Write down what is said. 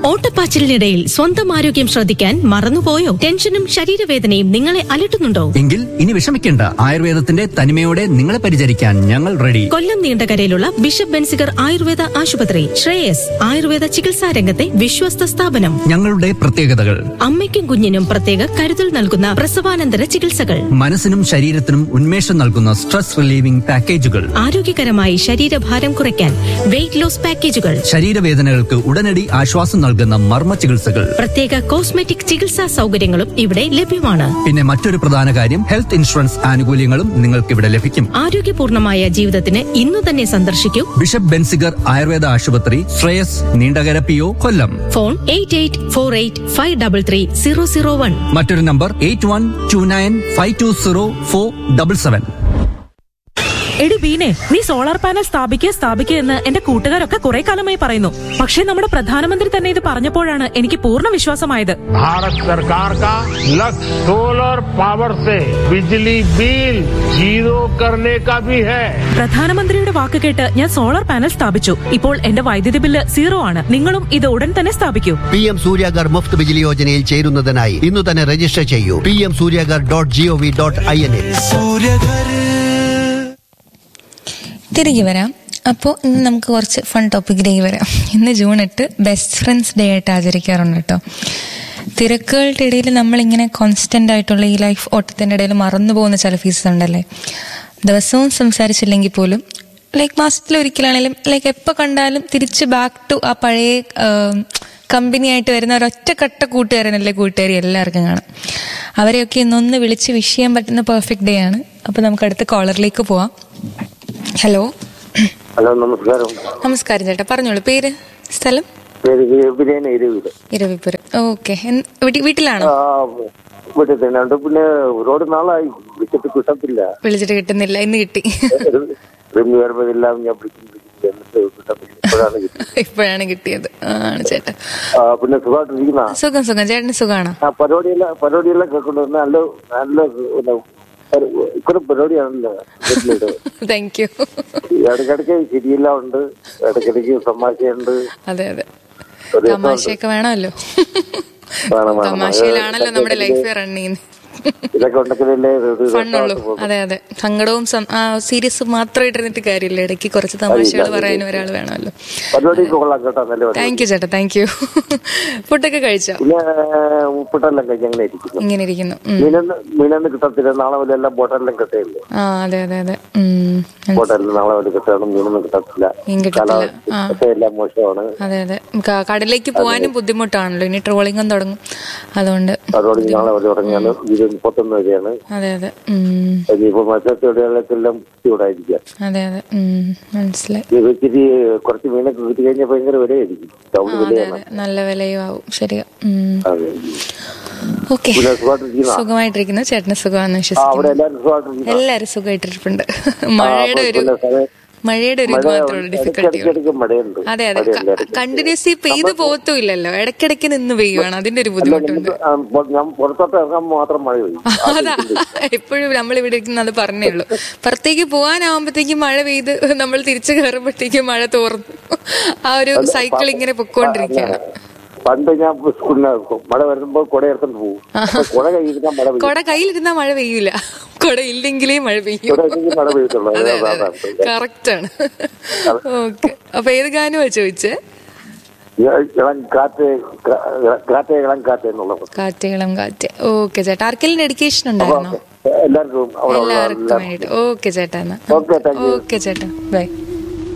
ഓട്ടപ്പാച്ചിലിനിടയിൽ സ്വന്തം ആരോഗ്യം ശ്രദ്ധിക്കാൻ മറന്നുപോയോ ടെൻഷനും ശരീരവേദനയും നിങ്ങളെ അലട്ടുന്നുണ്ടോ എങ്കിൽ ഇനി വിഷമിക്കേണ്ട ആയുർവേദത്തിന്റെ തനിമയോടെ നിങ്ങളെ പരിചരിക്കാൻ ഞങ്ങൾ റെഡി കൊല്ലം നീണ്ടകരയിലുള്ള ബിഷപ്പ് ബെൻസിഗർ ആയുർവേദ ആശുപത്രി ശ്രേയസ് ആയുർവേദ ചികിത്സാ രംഗത്തെ വിശ്വസ്ത സ്ഥാപനം ഞങ്ങളുടെ പ്രത്യേകതകൾ അമ്മയ്ക്കും കുഞ്ഞിനും പ്രത്യേക കരുതൽ നൽകുന്ന പ്രസവാനന്തര ചികിത്സകൾ മനസ്സിനും ശരീരത്തിനും ഉന്മേഷം നൽകുന്ന സ്ട്രെസ് റിലീവിംഗ് പാക്കേജുകൾ ആരോഗ്യകരമായി ശരീരഭാരം കുറയ്ക്കാൻ വെയിറ്റ് ലോസ് പാക്കേജുകൾ ശരീരവേദനകൾക്ക് ഉടനടി ആശ്വാസം നൽകുന്ന മർമ്മ ചികിത്സകൾ പ്രത്യേക കോസ്മെറ്റിക് ചികിത്സാ സൗകര്യങ്ങളും ഇവിടെ ലഭ്യമാണ് പിന്നെ മറ്റൊരു പ്രധാന കാര്യം ഹെൽത്ത് ഇൻഷുറൻസ് ആനുകൂല്യങ്ങളും നിങ്ങൾക്ക് ഇവിടെ ലഭിക്കും ആരോഗ്യപൂർണമായ ജീവിതത്തിന് ഇന്നു തന്നെ സന്ദർശിക്കൂ ബിഷപ്പ് ബെൻസിഗർ ആയുർവേദ ആശുപത്രി Shreyas Neendakara P O Kollam phone eight eight four eight five double three zero zero one മറ്റൊരു number eight one two nine five two zero four double seven എടി ബീനെ നീ സോളാർ പാനൽ സ്ഥാപിക്കുക സ്ഥാപിക്കുക എന്ന് എന്റെ കൂട്ടുകാരൊക്കെ കുറെ കാലമായി പറയുന്നു പക്ഷേ നമ്മുടെ പ്രധാനമന്ത്രി തന്നെ ഇത് പറഞ്ഞപ്പോഴാണ് എനിക്ക് പൂർണ്ണ വിശ്വാസമായത് भारत सरकार का लक्ष्य सोलर पावर से बिजली बिल जीरो करने का भी है പ്രധാനമന്ത്രിയുടെ വാക്ക് കേട്ട് ഞാൻ സോളാർ പാനൽ സ്ഥാപിച്ചു ഇപ്പോൾ എന്റെ വൈദ്യുതി ബില്ല് സീറോ ആണ് നിങ്ങളും ഇത് ഉടൻ തന്നെ സ്ഥാപിക്കൂ പി എം സൂര്യാഗർ മുഫ്ത് ബിജിലി യോജനയിൽ ചേരുന്നതിനായി ഇന്ന് തന്നെ രജിസ്റ്റർ ചെയ്യൂ P M Suryaghar dot G O V dot I N എ തിരികെ വരാം അപ്പോൾ ഇന്ന് നമുക്ക് കുറച്ച് ഫൺ ടോപ്പിക്കിലേക്ക് വരാം ഇന്ന് ജൂൺ എട്ട് ബെസ്റ്റ് ഫ്രണ്ട്സ് ഡേ ആയിട്ട് ആചരിക്കാറുണ്ട് കേട്ടോ തിരക്കുകളുടെ ഇടയിൽ നമ്മളിങ്ങനെ കോൺസ്റ്റന്റ് ആയിട്ടുള്ള ഈ ലൈഫ് ഓട്ടത്തിൻ്റെ ഇടയിൽ മറന്നു പോകുന്ന ചില ഫീസസ് ഉണ്ടല്ലേ ദിവസവും സംസാരിച്ചില്ലെങ്കിൽ പോലും ലൈക്ക് മാസത്തിൽ ഒരിക്കലാണെങ്കിലും ലൈക്ക് എപ്പോൾ കണ്ടാലും തിരിച്ച് ബാക്ക് ടു ആ പഴയ കമ്പനി ആയിട്ട് വരുന്ന ഒരൊറ്റ കട്ട കൂട്ടുകാരനല്ലേ കൂട്ടുകാരി എല്ലാവർക്കും കാണും അവരെയൊക്കെ ഇന്നൊന്ന് വിളിച്ച് വിഷ് ചെയ്യാൻ പറ്റുന്ന പെർഫെക്റ്റ് ഡേ ആണ് അപ്പോൾ നമുക്ക് അടുത്ത കോളറിലേക്ക് പോവാം ഹലോ ഹലോ നമസ്കാരം നമസ്കാരം ചേട്ടാ പറഞ്ഞോളൂ പേര് സ്ഥലം പേര് വിജയൻ ഇരുവില് ഇരവിപുരം ഓക്കെ വീട്ടിലാണോ ആ വീട്ടിൽ തന്നെ ഉണ്ട് പിന്നെ ഒരുപാട് നാളായി വിളിച്ചിട്ട് കിട്ടത്തില്ല വിളിച്ചിട്ട് കിട്ടുന്നില്ല ഇന്ന് കിട്ടി റിമി വരുമ്പോഴെല്ലാം ഞാൻ വിളിക്കും വിളിക്കും എന്നിട്ട് കിട്ടത്തില്ല ഇപ്പോഴാണ് കിട്ടിയത് ഇപ്പോഴാണ് കിട്ടിയത് ആണ് ചേട്ടാ ആ, പിന്നെ സുഖമായിട്ടിരിക്കുന്ന സുഖം സുഖം ചേട്ടന് സുഖാണോ ആ പരിപാടിയെല്ലാം പരിപാടിയെല്ലാം കേൾക്കുന്നത് നല്ല നല്ല പിന്നെ ഇത്ര പരിപാടിയാണല്ലോ വീട്ടിലിട്ട്. താങ്ക് യു ഇടയ്ക്കിടയ്ക്ക് ശരിയെല്ലാം ഉണ്ട് ഇടയ്ക്കിടയ്ക്ക് തമാശയുണ്ട് അതെ അതെ ഒരു രസമുണ്ട്. തമാശയൊക്കെ വേണമല്ലോ വേണം, വേണം. തമാശയിലാണല്ലോ നമ്മുടെ ലൈഫ് റൺ ചെയ്യുന്നത് ഇതൊക്കെ ഉണ്ടെങ്കിലല്ലേ ഒരു ഫണ്ണുള്ളൂ രസമായിട്ട് പോകും. അതെ അതെ സങ്കടവും സീരിയസ് മാത്രമായിട്ട് ഇരുന്നിട്ട് കാര്യമില്ല ഇടയ്ക്ക് കുറച്ച് തമാശകൾ പറയാനും ഒരാൾ വേണമല്ലോ പരിപാടിയൊക്കെ കൊള്ളാം കേട്ടോ നല്ല പരിപാടി താങ്ക് യു ചേട്ടാ താങ്ക് യു ഫുഡൊക്കെ കഴിച്ചോ പിന്നെ ഉപ്പിട്ടെല്ലാം കഴിഞ്ഞ് അങ്ങനെ ഇരിക്കുന്നു ഇങ്ങനെ ഇരിക്കുന്നു ഉം. മീനൊന്ന് മീനൊന്നും കിട്ടത്തില്ല നാളെ മുതൽ എല്ലാം ബോട്ടെല്ലാം കിട്ടയില്ലേ ആ അതെ അതെ അതെ ഉം. ബോട്ടെല്ലാം നാളെ മുതൽ കിട്ടണം മീനൊന്നും കിട്ടത്തില്ല മീൻ കിട്ടത്തില്ല. ആ. കാലാവസ്ഥ എല്ലാം മോശമാണ് അതെ അതെ ക- കടലിലേക്ക് പോകാനും ബുദ്ധിമുട്ടാണല്ലോ ഇനി ട്രോളിങ്ങും തുടങ്ങും അതുകൊണ്ട് അതോടെ നാളെ മുതൽ തുടങ്ങിയാണ് ഇത് മുപ്പത്തൊന്ന് വരെയാണ് അതെ അതെ ഉം. ഇനിയിപ്പോ മത്സ്യത്തൊഴിലാളികൾക്കെല്ലാം ചൂടായിരിക്കാം അതെ അതെ ഉം. മനസ്സിലായി ഇത് ഇച്ചിരി കുറച്ച് മീനൊക്കെ കിട്ടി കഴിഞ്ഞാൽ ഭയങ്കര വിലയായിരിക്കും ആ, ടൗൺ അതെ വിലയാണ് അതെ നല്ല വിലയും ആവും ശരിയാ ഉം. അതെ ഓക്കെ പിന്നെ സുഖമായിട്ടിരിക്കുന്ന സുഖമായിട്ടിരിക്കുന്നു ചേട്ടന് സുഖമാണെന്ന് ആ അവിടെ വിശ്വസിക്കുന്നു എല്ലാവരും സുഖമായിട്ടിരിക്കുന്ന എല്ലാരും സുഖമായിട്ടിരിപ്പുണ്ട് മഴയുടെ ഒരു മഴയുടെ ഒരു ഇത് മാത്രമുള്ള ഡിഫിക്കൽട്ടി ഇടയ്ക്കിടയ്ക്ക് മഴയുണ്ട് അതെ അതെ മഴയുണ്ട് ഇടയ്ക്ക്. കണ്ടിന്യൂസ്ലി പെയ്ത് പോകത്തുമില്ലല്ലോ ഇടയ്ക്കിടയ്ക്ക് നിന്ന് പെയ്യുവാണ് അതിന്റെ ഒരു അല്ല, ബുദ്ധിമുട്ടുണ്ട് നമുക്ക് ആ, പൊ- ഞാൻ പുറത്തോട്ട് ഇറങ്ങാൻ മാത്രം മഴ പെയ്യും അതാ എപ്പോഴും നമ്മൾ ഇവിടെ ഇരിക്കുന്നത് പറഞ്ഞേ ഉള്ളൂ പുറത്തേക്ക് പോകാനാവുമ്പത്തേക്കും മഴ പെയ്ത് നമ്മൾ തിരിച്ചു കയറുമ്പോഴത്തേക്കും മഴ തോർന്നു ആ ഒരു സൈക്കിൾ ഇങ്ങനെ പൊക്കോണ്ടിരിക്കുകയാണ് പണ്ട് ഞാൻ സ്കൂളിന് മഴ വരുമ്പോൾ കുട എടുത്തോണ്ട് പോകും അപ്പൊ കുട കയ്യിരുന്നാൽ മഴ പെയ്യും കൊട കയ്യിലിരുന്നാ മഴ പെയ്യൂല കൊട ഇല്ലെങ്കിലേ മഴ പെയ്യൂ കുട ഇല്ലെങ്കിൽ മഴ പെയ്യത്തുള്ളൂ അതെ അതാ- അതെ അതാണ്. കറക്റ്റ് ആണ് ഓക്കെ അപ്പൊ ഏത് ഗാനമാ ചോദിച്ചേ ഇളം കാറ്റ് കാ- കാറ്റ് ഇളം കാറ്റ് എന്നുള്ളത് കാറ്റ് ഇളം കാറ്റ് ഓക്കെ ചേട്ടാ ആർക്കെങ്കിലും ഡെഡിക്കേഷൻ ഉണ്ടായിരുന്നോ എല്ലാവർക്കും അവിടെ ഉള്ള എല്ലാവർക്കും എല്ലാവർക്കും വേണ്ടിട്ട് ഓക്കെ ചേട്ടാ എന്നാ ഓക്കെ താങ്ക് യു ഓക്കെ ചേട്ടാ ബൈ